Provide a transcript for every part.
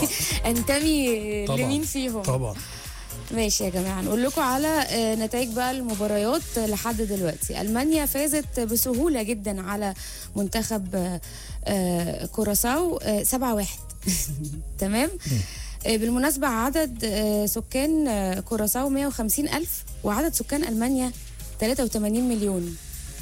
انتمي طبعا لمين فيهم طبعا ماشي يا جماعه نقول لكم على آه، نتائج بقى المباريات لحد دلوقتي المانيا فازت بسهوله جدا على منتخب آه، آه، كوراساو 7 1 تمام آه، بالمناسبة عدد آه، سكان آه، كوراساو 150 ألف وعدد سكان ألمانيا 83 مليون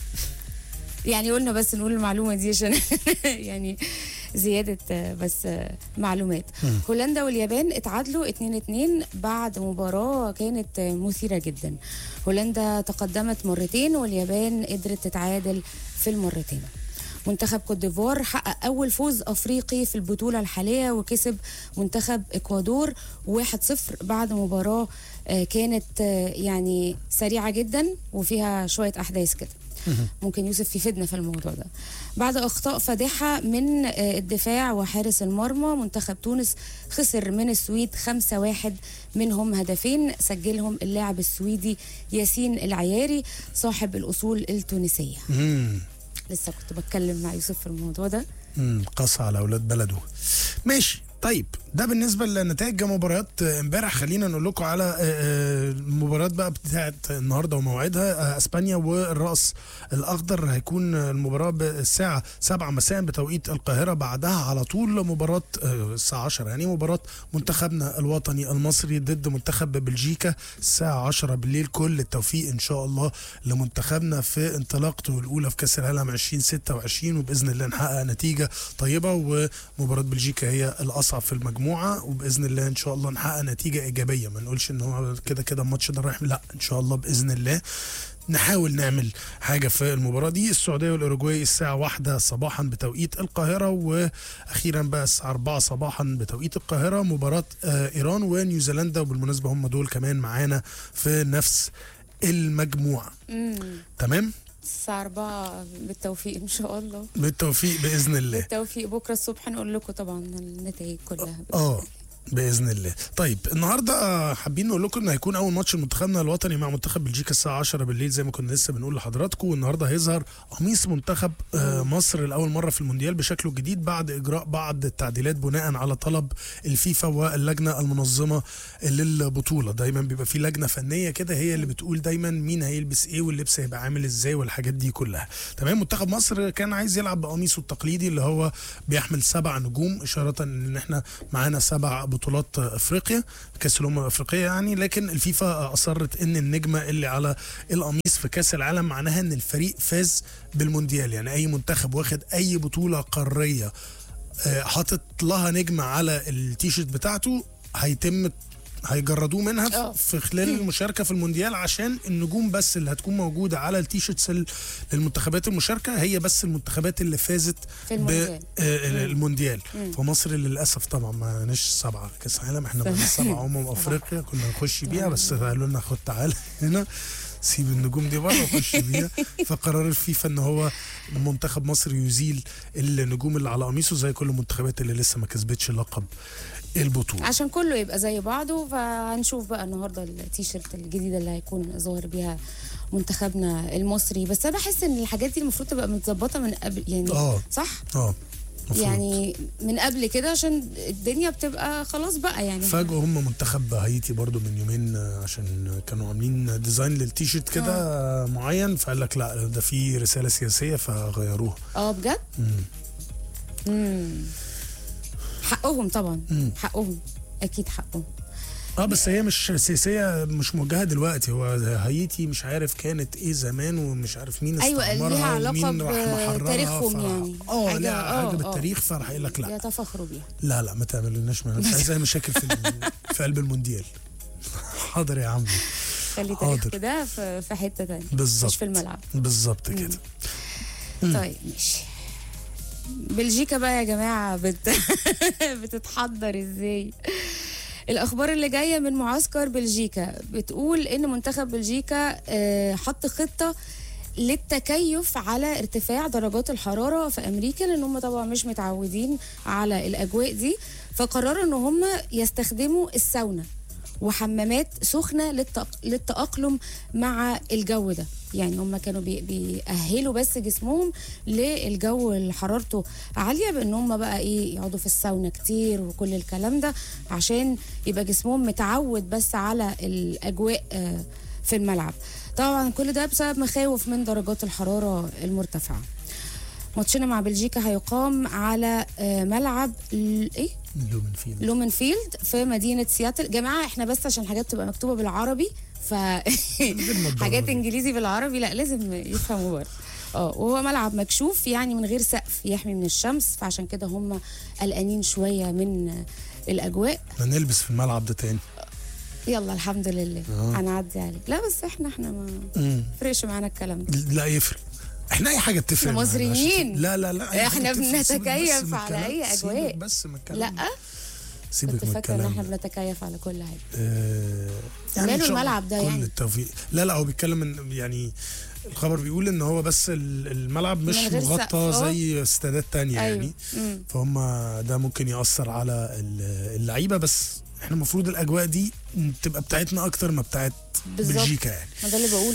يعني قلنا بس نقول المعلومة دي عشان يعني زيادة آه، بس آه، معلومات هولندا واليابان اتعادلوا 2-2 بعد مباراة كانت آه، مثيرة جدا هولندا تقدمت مرتين واليابان قدرت تتعادل في المرتين منتخب كوت ديفوار حقق اول فوز افريقي في البطوله الحاليه وكسب منتخب اكوادور 1-0 بعد مباراه آه، كانت آه، يعني سريعه جدا وفيها شويه احداث كده ممكن يوسف يفيدنا في الموضوع ده بعد اخطاء فادحه من آه، الدفاع وحارس المرمى منتخب تونس خسر من السويد 5-1 منهم هدفين سجلهم اللاعب السويدي ياسين العياري صاحب الاصول التونسيه مم. لسه كنت بتكلم مع يوسف في الموضوع ده مم. قص على اولاد بلده ماشي طيب ده بالنسبه لنتائج مباريات آه، امبارح خلينا نقول لكم على آه، آه، المباريات بقى بتاعت النهارده وموعدها آه، اسبانيا والراس الاخضر هيكون المباراه بالساعه 7 مساء بتوقيت القاهره بعدها على طول مباراه آه، الساعه 10 يعني مباراه منتخبنا الوطني المصري ضد منتخب بلجيكا الساعه 10 بالليل كل التوفيق ان شاء الله لمنتخبنا في انطلاقته الاولى في كاس العالم 2026 وباذن الله نحقق نتيجه طيبه ومباراه بلجيكا هي الاصعب في المجموعه وباذن الله ان شاء الله نحقق نتيجه ايجابيه ما نقولش ان هو كده كده الماتش ده رايح لا ان شاء الله باذن الله نحاول نعمل حاجه في المباراه دي السعوديه والاوروجواي الساعه واحدة صباحا بتوقيت القاهره واخيرا بقى الساعه 4 صباحا بتوقيت القاهره مباراه آه، ايران ونيوزيلندا وبالمناسبه هم دول كمان معانا في نفس المجموعه امم تمام الساعة 4 بالتوفيق إن شاء الله بالتوفيق باذن الله بالتوفيق بكرة الصبح نقول لكم طبعا النتائج كلها اه باذن الله طيب النهارده آه، حابين نقول لكم ان هيكون اول ماتش لمنتخبنا الوطني مع منتخب بلجيكا الساعه 10 بالليل زي ما كنا لسه بنقول لحضراتكم والنهارده هيظهر قميص منتخب آه، مصر لاول مره في المونديال بشكله الجديد بعد اجراء بعض التعديلات بناء على طلب الفيفا واللجنه المنظمه للبطوله دايما بيبقى في لجنه فنيه كده هي اللي بتقول دايما مين هيلبس ايه واللبس هيبقى عامل ازاي والحاجات دي كلها تمام منتخب مصر كان عايز يلعب بقميصه التقليدي اللي هو بيحمل سبع نجوم اشاره ان احنا معانا سبع بطولات افريقيا كاس الامم الافريقيه يعني لكن الفيفا اصرت ان النجمه اللي على القميص في كاس العالم معناها ان الفريق فاز بالمونديال يعني اي منتخب واخد اي بطوله قاريه آه، حاطط لها نجمه على التيشيرت بتاعته هيتم هيجردوه منها آه. في خلال المشاركه في المونديال عشان النجوم بس اللي هتكون موجوده على التيشيرتس ال- للمنتخبات المشاركه هي بس المنتخبات اللي فازت في المونديال. بالمونديال فمصر للاسف طبعا ما نش سبعه كاس عالم احنا بقى سبعه امم افريقيا كنا نخش بيها بس قالوا لنا خد تعالى هنا سيب النجوم دي بره وخش بيها فقرر الفيفا ان هو منتخب مصر يزيل النجوم اللي على قميصه زي كل المنتخبات اللي لسه ما كسبتش لقب البطوله عشان كله يبقى زي بعضه فهنشوف بقى النهارده التيشيرت الجديده اللي هيكون ظاهر بيها منتخبنا المصري بس انا بحس ان الحاجات دي المفروض تبقى متظبطه من قبل يعني اه صح اه مفروض. يعني من قبل كده عشان الدنيا بتبقى خلاص بقى يعني فاجئوا هم منتخب هايتي برضو من يومين آه، عشان كانوا عاملين ديزاين للتيشيرت كده آه، معين فقال لك لا ده في رساله سياسيه فغيروها اه بجد مم. امم حقهم طبعا مم. حقهم اكيد حقهم اه بس هي مش سياسيه مش موجهه دلوقتي هو هايتي مش عارف كانت ايه زمان ومش عارف مين أيوة، استعمرها ليها علاقة ومين راح محررها بتاريخهم يعني. اه حاجة- ليها آه، حاجه آه. بالتاريخ فراح يقول لك لا يتفاخروا بيها لا لا ما تعملوناش ما- مش عايز اي مشاكل في ال- في قلب المونديال حاضر يا عم خلي حاضر. تاريخ كده في في حته تانية بالظبط مش في الملعب بالظبط كده طيب ماشي بلجيكا بقى يا جماعة بت... بتتحضر ازاي الأخبار اللي جاية من معسكر بلجيكا بتقول إن منتخب بلجيكا آه، حط خطة للتكيف على ارتفاع درجات الحرارة في أمريكا لأن هم طبعا مش متعودين على الأجواء دي فقرروا إن هم يستخدموا الساونا وحمامات سخنة للتق... للتأقلم مع الجو ده يعني هم كانوا بي بيأهلوا بس جسمهم للجو اللي حرارته عاليه بان هم بقى ايه يقعدوا في الساونا كتير وكل الكلام ده عشان يبقى جسمهم متعود بس على الاجواء آه، في الملعب طبعا كل ده بسبب مخاوف من درجات الحراره المرتفعه ماتشنا مع بلجيكا هيقام على آه، ملعب ال- ايه لومن فيلد لومنفيلد في مدينه سياتل جماعه احنا بس عشان حاجات تبقى مكتوبه بالعربي ف حاجات انجليزي بالعربي لا لازم يفهموا برضه اه وهو ملعب مكشوف يعني من غير سقف يحمي من الشمس فعشان كده هم قلقانين شويه من الاجواء ما نلبس في الملعب ده تاني يلا الحمد لله آه. هنعدي عليه لا بس احنا احنا ما مم. فرقش معانا الكلام ده لا يفرق احنا اي حاجه تفرق إحنا معانا عشان- مصريين. لا لا لا أي إحنا حاجة تفرق. سيبك بنتكيف بس من على الكلام. أي سيبك أجواء. بس من الكلام لا سيبك كنت من فاكره ان الكلام احنا ده. بنتكيف على كل حاجه آه، ماله إن شاء الله الملعب ده كل يعني؟ التوفيق لا لا هو بيتكلم ان يعني الخبر بيقول ان هو بس ال- الملعب مش من غير سقف، مغطى آه. زي استادات تانية ايوه يعني مم. فهم ده ممكن يأثر على ال- اللعيبة بس احنا المفروض الأجواء دي تبقى بتاعتنا أكتر ما بتاعت بالظبط. بلجيكا يعني ما ده اللي بقول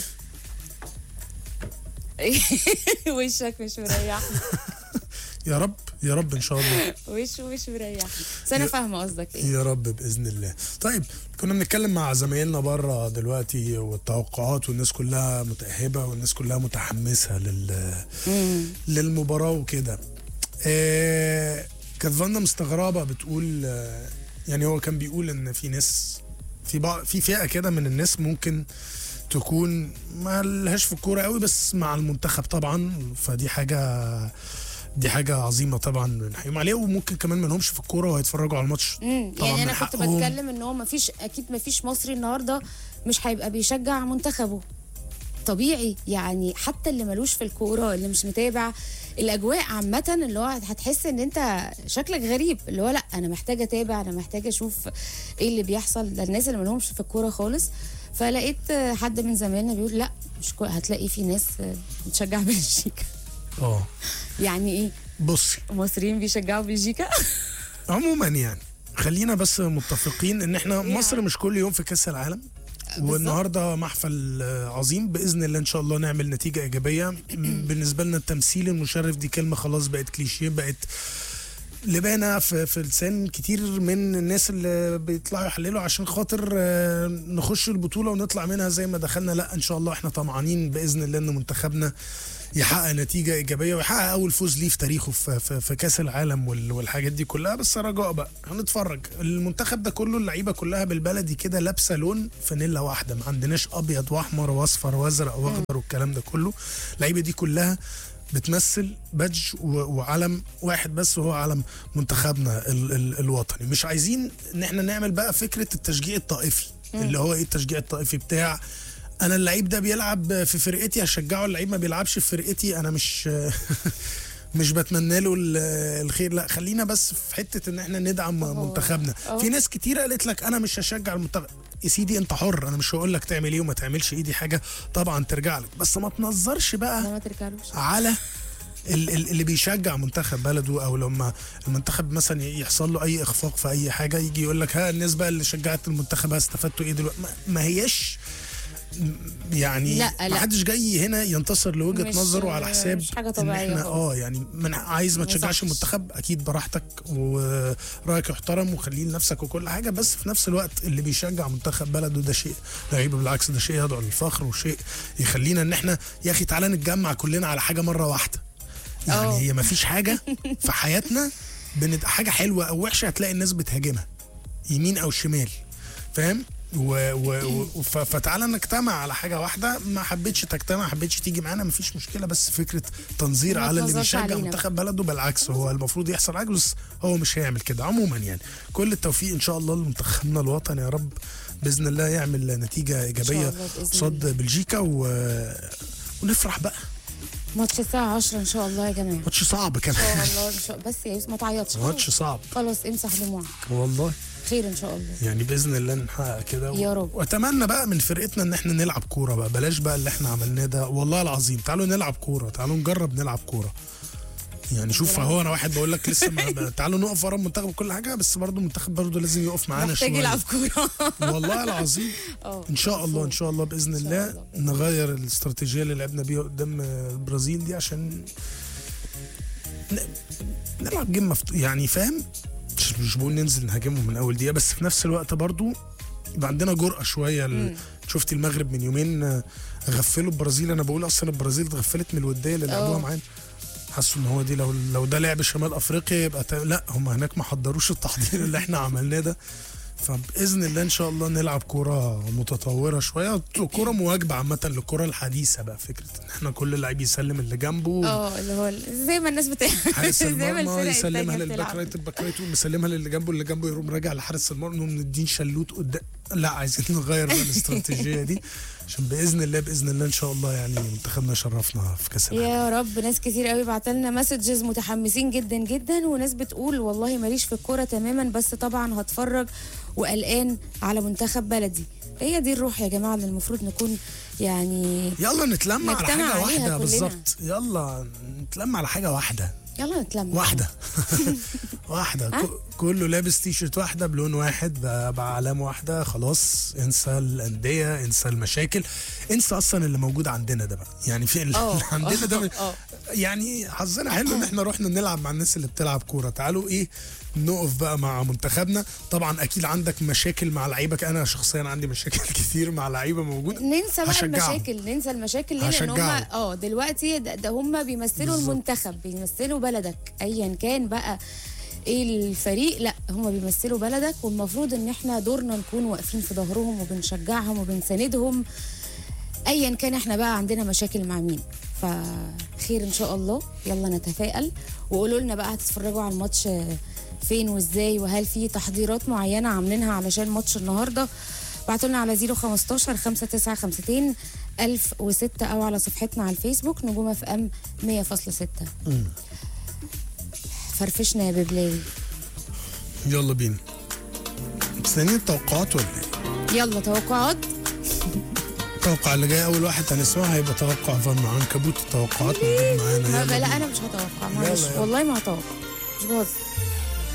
وشك مش مريح يا رب يا رب إن شاء الله وشه مش مريح بس انا يا- فاهمه قصدك ايه يا رب بإذن الله طيب كنا بنتكلم مع زمايلنا بره دلوقتي والتوقعات والناس كلها متأهبة والناس كلها متحمسة لل مم. للمباراة وكده آه كانت فانا مستغربة بتقول آه يعني هو كان بيقول ان في ناس في بعض في فئة كده من الناس ممكن تكون ما لهاش في الكورة قوي بس مع المنتخب طبعا فدي حاجة دي حاجة عظيمة طبعا بنحييهم عليها وممكن كمان ما لهمش في الكورة وهيتفرجوا على الماتش امم طبعاً يعني من انا كنت حقهم. بتكلم ان هو ما فيش اكيد ما فيش مصري النهارده مش هيبقى بيشجع منتخبه طبيعي يعني حتى اللي ملوش في الكوره اللي مش متابع الاجواء عامه اللي هو هتحس ان انت شكلك غريب اللي هو لا انا محتاجه اتابع انا محتاجه اشوف ايه اللي بيحصل للناس اللي ملهمش في الكوره خالص فلقيت حد من زمايلنا بيقول لا مش كو... هتلاقي في ناس بتشجع بلجيكا اه يعني ايه بصي مصريين بيشجعوا بلجيكا عموما يعني خلينا بس متفقين ان احنا يعني. مصر مش كل يوم في كاس العالم والنهارده محفل آه، عظيم باذن الله ان شاء الله نعمل نتيجه ايجابيه م- بالنسبه لنا التمثيل المشرف دي كلمه خلاص بقت كليشيه بقت لبانة في, في لسان كتير من الناس اللي بيطلعوا يحللوا عشان خاطر آه، نخش البطولة ونطلع منها زي ما دخلنا لا ان شاء الله احنا طمعانين باذن الله ان منتخبنا يحقق نتيجة إيجابية ويحقق أول فوز ليه في تاريخه في, في, في كأس العالم وال- والحاجات دي كلها بس رجاء بقى هنتفرج المنتخب ده كله اللعيبة كلها بالبلدي كده لابسة لون فانيلا واحدة ما عندناش أبيض وأحمر وأصفر وأزرق وأخضر والكلام ده كله اللعيبة دي كلها بتمثل بادج و- وعلم واحد بس وهو علم منتخبنا ال ال الوطني مش عايزين ان احنا نعمل بقى فكره التشجيع الطائفي اللي هو ايه التشجيع الطائفي بتاع انا اللعيب ده بيلعب في فرقتي هشجعه اللعيب ما بيلعبش في فرقتي انا مش مش بتمنى له ال- الخير لا خلينا بس في حته ان احنا ندعم منتخبنا أهو. في ناس كتير قالت لك انا مش هشجع المنتخب يا سيدي انت حر انا مش هقول لك تعمل ايه وما تعملش ايه دي حاجه طبعا ترجع لك بس ما تنظرش بقى ما ترجعلوش على ال- ال- اللي بيشجع منتخب بلده او لما المنتخب مثلا يحصل له اي اخفاق في اي حاجه يجي يقول لك ها الناس بقى اللي شجعت المنتخب ها استفدتوا ايه دلوقتي ما- ما هياش يعني لا، ما لا. حدش جاي هنا ينتصر لوجهه مش- نظره على حساب مش حاجة ان طبيعية احنا خالص. اه يعني من عايز ما ما تشجعش يصحش. المنتخب اكيد براحتك ورايك يحترم وخليه لنفسك وكل حاجه بس في نفس الوقت اللي بيشجع منتخب بلده ده شيء غريب بالعكس ده شيء يدعو للفخر وشيء يخلينا ان احنا يا اخي تعالى نتجمع كلنا على حاجه مره واحده يعني اه. هي ما فيش حاجه في حياتنا بنت حاجه حلوه او وحشه هتلاقي الناس بتهاجمها يمين او شمال فاهم و و و ف- فتعالى نجتمع على حاجه واحده ما حبيتش تجتمع ما حبيتش تيجي معانا ما فيش مشكله بس فكره تنظير ما على اللي تنظرش بيشجع علينا. منتخب بلده بالعكس هو المفروض يحصل عكس بس هو مش هيعمل كده عموما يعني كل التوفيق ان شاء الله لمنتخبنا الوطني يا رب باذن الله يعمل نتيجه ايجابيه الله بإذن قصاد بلجيكا و... ونفرح بقى ماتش الساعة 10 إن شاء الله يا جماعة ماتش صعب إن كمان شاء الله إن شاء بس يا يوسف ما تعيطش ماتش صعب خلاص امسح دموعك والله خير إن شاء الله يعني باذن الله نحقق كده و... يا رب. واتمنى بقى من فرقتنا ان احنا نلعب كوره بقى بلاش بقى اللي احنا عملناه ده والله العظيم تعالوا نلعب كوره تعالوا نجرب نلعب كوره يعني شوف هو انا واحد بقول لك لسه ما تعالوا نقف ورا المنتخب وكل حاجه بس برضه المنتخب برضه لازم يقف معانا محتاج شويه يلعب كوره والله العظيم اه ان شاء الله ان شاء الله باذن إن شاء الله الله. نغير الاستراتيجيه اللي لعبنا بيها قدام البرازيل دي عشان ن- نلعب جيم مفتوح يعني فاهم مش مش بقول ننزل نهاجمهم من اول دقيقه بس في نفس الوقت برضو يبقى عندنا جرأه شويه ال- شفت المغرب من يومين آه، غفلوا البرازيل انا بقول اصلا البرازيل اتغفلت من الوديه اللي لعبوها اه. معانا حسوا ان هو دي لو لو ده لعب شمال افريقيا يبقى تا- لا هم هناك ما حضروش التحضير اللي احنا عملناه ده فباذن الله ان شاء الله نلعب كوره متطوره شويه كوره مواجبه عامه للكوره الحديثه بقى فكره ان احنا كل لعيب يسلم اللي جنبه اه اللي هو ال- زي ما الناس بتعمل حارس زي ما المرمى الفرق يسلمها التانية للباك بتلعب. رايت الباك رايت يقوم مسلمها للي جنبه اللي جنبه يقوم راجع لحارس المرمى نقوم ندين شلوت قدام لا عايزين نغير بقى الاستراتيجيه دي عشان باذن الله باذن الله ان شاء الله يعني منتخبنا يشرفنا في كاس العالم يا رب ناس كتير قوي بعت لنا مسجز متحمسين جدا جدا وناس بتقول والله ماليش في الكوره تماما بس طبعا هتفرج وقلقان على منتخب بلدي هي دي الروح يا جماعه اللي المفروض نكون يعني يلا نتلم على نجتمع حاجه عليها واحده كلنا. بالظبط يلا نتلم على حاجه واحده يلا نتلم واحده واحده ك- كله لابس تي شيرت واحده بلون واحد ب- بعلام واحده خلاص انسى الانديه انسى المشاكل انسى اصلا اللي موجود عندنا ده بقى يعني في اللي اه عندنا ده اه يعني حظنا حلو ان احنا رحنا نلعب مع الناس اللي بتلعب كوره تعالوا ايه نقف بقى مع منتخبنا طبعا اكيد عندك مشاكل مع لعيبك انا شخصيا عندي مشاكل كتير مع لعيبه موجوده ننسى بقى هشجعهم. المشاكل ننسى المشاكل ليه لان هم هشجعهم. اه دلوقتي ده, ده هم بيمثلوا بالظبط. المنتخب بيمثلوا بلدك ايا كان بقى ايه الفريق لا هم بيمثلوا بلدك والمفروض ان احنا دورنا نكون واقفين في ظهرهم وبنشجعهم وبنساندهم ايا كان احنا بقى عندنا مشاكل مع مين فخير ان شاء الله يلا نتفائل وقولوا لنا بقى هتتفرجوا على الماتش فين وازاي وهل في تحضيرات معينه عاملينها علشان ماتش النهارده بعتوا لنا على 015 5952 1006 او على صفحتنا على الفيسبوك نجوم اف ام 100.6 فرفشنا يا ببلاوي يلا بينا مستنيين التوقعات ولا ايه؟ يلا توقعات التوقع اللي جاي اول واحد هنسمعه هيبقى توقع فن عنكبوت التوقعات موجود معانا ما يلا لا بينا. انا مش هتوقع معلش يلا، يلا. والله ما هتوقع مش بهزر